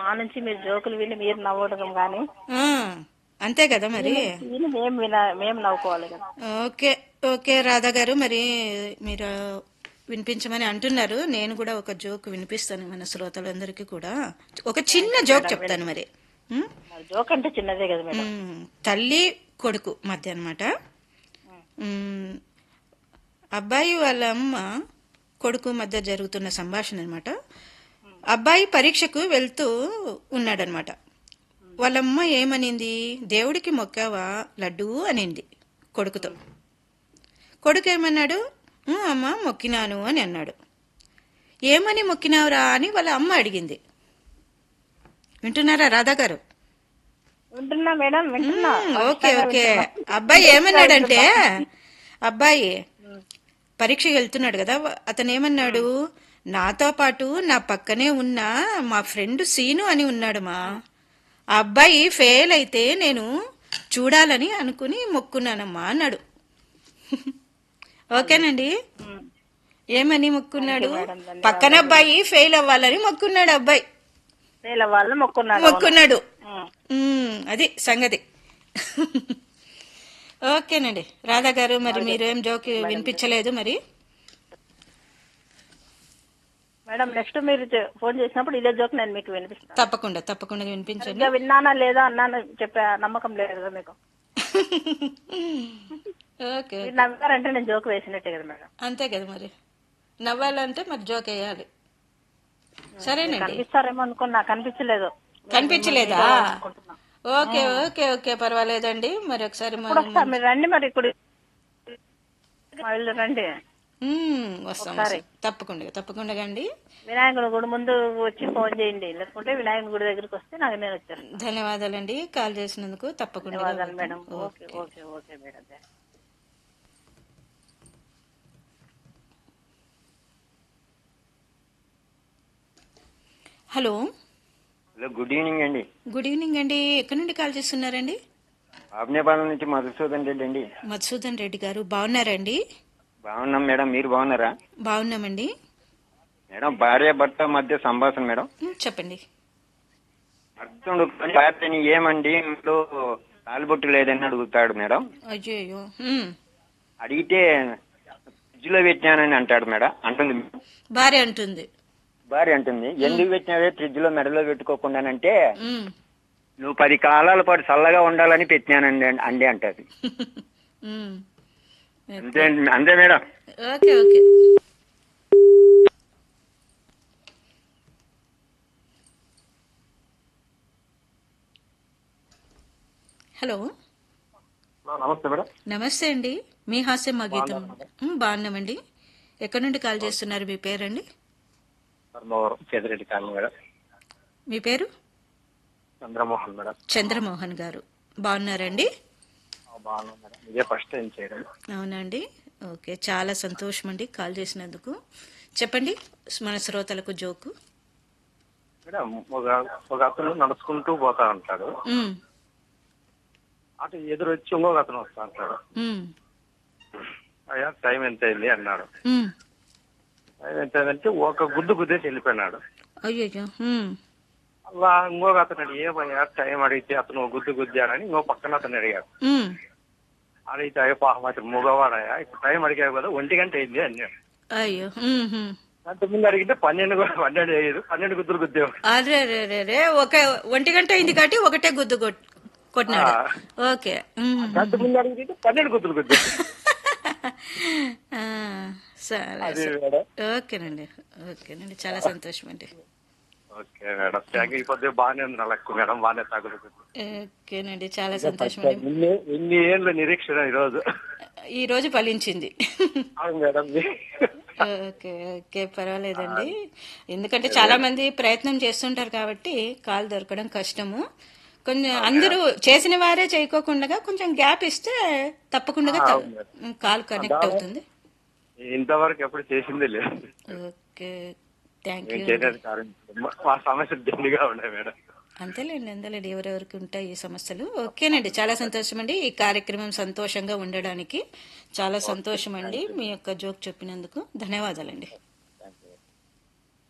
మా నుంచి మీరు జోకులు విని మీరు నవ్వడం కానీ ఆ, అంతే కదా మరి విని మేము విన మేము నవ్వుకోవాలి కదా ఓకే ఓకే రాధా గారు మరి మీరు వినిపించమని అంటున్నారు నేను కూడా ఒక జోక్ వినిపిస్తాను మన శ్రోతలందరికీ కూడా ఒక చిన్న జోక్ చెప్తాను మరి ఉం? మరి జోక్ అంటే చిన్నదే కదా మేడం ఉం, తల్లి కొడుకు మధ్య అనమాట అబ్బాయి వాళ్ళ అమ్మ కొడుకు మధ్య జరుగుతున్న సంభాషణ అనమాట అబ్బాయి పరీక్షకు వెళ్తూ ఉన్నాడనమాట వాళ్ళమ్మ ఏమనింది దేవుడికి మొక్కావా లడ్డు అనింది కొడుకుతో కొడుకు ఏమన్నాడు "ఊ, అమ్మ మొక్కినాను అని అన్నాడు ఏమని మొక్కినావురా అని వాళ్ళ అమ్మ అడిగింది వింటున్నారా రాధా గారు వింటున్నా మేడం వింటున్నా మ్మ్, ఓకే ఓకే అబ్బాయి ఏమన్నాడంటే అబ్బాయి పరీక్షకి వెళ్తున్నాడు కదా అతను ఏమన్నాడు నాతో పాటు నా పక్కనే ఉన్న మా ఫ్రెండ్ సీను అని ఉన్నాడు మా ఆ అబ్బాయి ఫెయిల్ అయితే నేను చూడాలని అనుకుని మొక్కున్నానమ్మా అన్నాడు ఓకేనండి ఉమ్. ఏమని మొక్కున్నాడు మేడం, ధన్యవాదాలు. పక్కన అబ్బాయి ఫెయిల్ అవ్వాలని మొక్కున్నాడు అబ్బాయి వీళ్ళ వాళ్ళు మొక్కున్నారు మొక్కున్నాడు ఉమ్. మ్మ్, అది సంగతి ఓకేనండి రాధా గారు మరి మీరు ఏం జోక్ వినిపించలేదు మరి మేడం నెక్స్ట్ మీరు చే- ఫోన్ చేసినప్పుడు ఇదే జోక్ నేను మీకు వినిపిస్తాను తప్పకుండా తప్పకుండా వినిపించండి ఇంకా విన్నానా లేదా అన్నాను చెప్పే నమ్మకం లేదు కదా మీకు ఓకే మీరు నమ్మారంటే నేను జోక్ వేసినట్టే కదా మేడం అంతే కదా మరి నవ్వాలంటే మరి జోక్ వేయాలి సరేనండి కనిపిస్తారేమో అనుకున్నా కనిపించలేదు కనిపించలేదా అనుకుంటున్నా. ఓకే ఓకే ఓకే పర్వాలేదండి మరి ఒకసారి ఇప్పుడు మనం వస్తా మీరు రండి మరి ఇప్పుడు మా ఇల్లు రండి మ్మ్, వస్తాం వస్తాం. తప్పకుండా తప్పకుండా అండి వినాయకుడి గుడి ముందు వచ్చి ఫోన్ చేయండి లేకుంటే వినాయకుడి గుడి దగ్గరికి వస్తే నాకు నేను వచ్చాను ధన్యవాదాలండి కాల్ చేసినందుకు తప్పకుండా ధన్యవాదాలు madam okay okay okay madam hello hello good evening అండి గుడ్ ఈవినింగ్ అండి ఎక్కడి నుండి కాల్ చేస్తున్నారండి ఆగ్నేయపాలెం నుంచి మధుసూదన్ రెడ్డి అండి మధుసూదన్ రెడ్డి గారు బాగున్నారండి బాగున్నాం మేడం మీరు బాగున్నారా బాగున్నామండి మేడం భార్య భర్త మధ్య సంభాషణ మేడం ఉమ్, చెప్పండి అర్జునుడు భార్యని ఏమండి ఇంట్లో తాలిబొట్టు లేదని అడుగుతాడు మేడం అయ్యో అయ్యో ఉమ్. అడిగితే ఫ్రిడ్జ్ లో పెట్టినానని అంటాడు మేడం అంటుంది మేడం. భార్య అంటుంది భార్య అంటుంది ఎందుకు పెట్టినావే ఫ్రిడ్జ్ లో మెడలో పెట్టుకోకుండానంటే ఉమ్. నువ్వు పది కాలాల పాటు చల్లగా ఉండాలని పెట్టినానండి అండి అంటది ఉమ్. అంతే అంతే మేడం ఓకే ఓకే హలో నమస్తే మేడం నమస్తే అండి మీ హాస్యం మా గీతం ఉమ్, బాగున్నామండి ఎక్కడి నుండి కాల్ చేస్తున్నారు మీ పేరండి పెదిరెడ్డి కాలనీ మేడం మీ పేరు చంద్రమోహన్ మేడం చంద్రమోహన్ గారు బాగున్నారండి బాగున్నాం మేడం ఇదే ఫస్ట్ టైం చేయడం అవునండి ఓకే చాలా సంతోషం అండి కాల్ చేసినందుకు చెప్పండి మన శ్రోతలకు జోకు మేడం ఒక ఒక అతను నడుచుకుంటూ పోతా ఉంటాడు ఉమ్, అటు ఎదురు వచ్చి ఇంకొక అతను వస్తా ఉంటాడు ఉమ్, అయ్యా టైం ఎంత అయింది అన్నాడు ఉమ్. టైం ఎంత అయిందంటే ఒక గుద్దు గుద్దేసి వెళ్ళిపోయినాడు అయ్యయ్యో ఉమ్, అలా ఇంకొక అతను అడిగి ఏమయ్యా టైం అడిగితే అతను గుద్దు గుద్దాడని ఇంకో పక్కన అతను అడిగాడు ఉమ్. అడిగితే అయ్యో పాపం అతను మగవాడయ్యా ఇప్పుడు టైం అడిగావు కదా ఒంటి గంట అయింది అన్నాడు అయ్యో ఉమ్, ఉమ్. అంత ముందు అడిగితే పన్నెండు కూడా పన్నెండు అయ్యేది పన్నెండు గుద్దులు గుద్దేవాడు అరే రే రే రే ఒక ఒంటి గంట అయింది కాబట్టి ఒకటే గుద్దు కొట్- కొట్టినాడు ఓకే ఉమ్. అంత ముందు అడిగితే పన్నెండు గుద్దులు గుద్దేవాడు ఆ, సరే అది సరే. మేడం ఓకేనండి ఓకేనండి చాలా సంతోషం అండి ఓకే మేడం థ్యాంక్ యూ కొద్దిగా బాగానే ఉంది నా లెక్క మేడం బాగానే తగులుతుంది ఓకేనండి చాలా సంతోషం అండి ఇన్ని ఇన్ని ఏళ్ళ నిరీక్షణ ఈరోజు ఈ రోజు ఫలించింది అవును మేడం ఓకే ఓకే పర్వాలేదండి ఎందుకంటే చాలా మంది ప్రయత్నం చేస్తుంటారు కాబట్టి కాల్ దొరకడం కష్టము కొంచెం అందరూ చేసిన వారే చేయకోకుండా కొంచెం గ్యాప్ ఇస్తే తప్పకుండా కాల్ కనెక్ట్ అవుతుంది ఇంతవరకు ఎప్పుడు చేసిందే లేదు ఓకే థ్యాంక్ నేను యూ చేసేది కారణం మా సమస్యలు దండిగా ఉన్నాయి మేడం అంతేలేండి అంతేలేండి ఎవరెవరికి ఉంటాయి ఈ సమస్యలు ఓకేనండి చాలా సంతోషం అండి ఈ కార్యక్రమం సంతోషంగా ఉండడానికి చాలా సంతోషం అండి మీ యొక్క జోక్ చెప్పినందుకు ధన్యవాదాలండి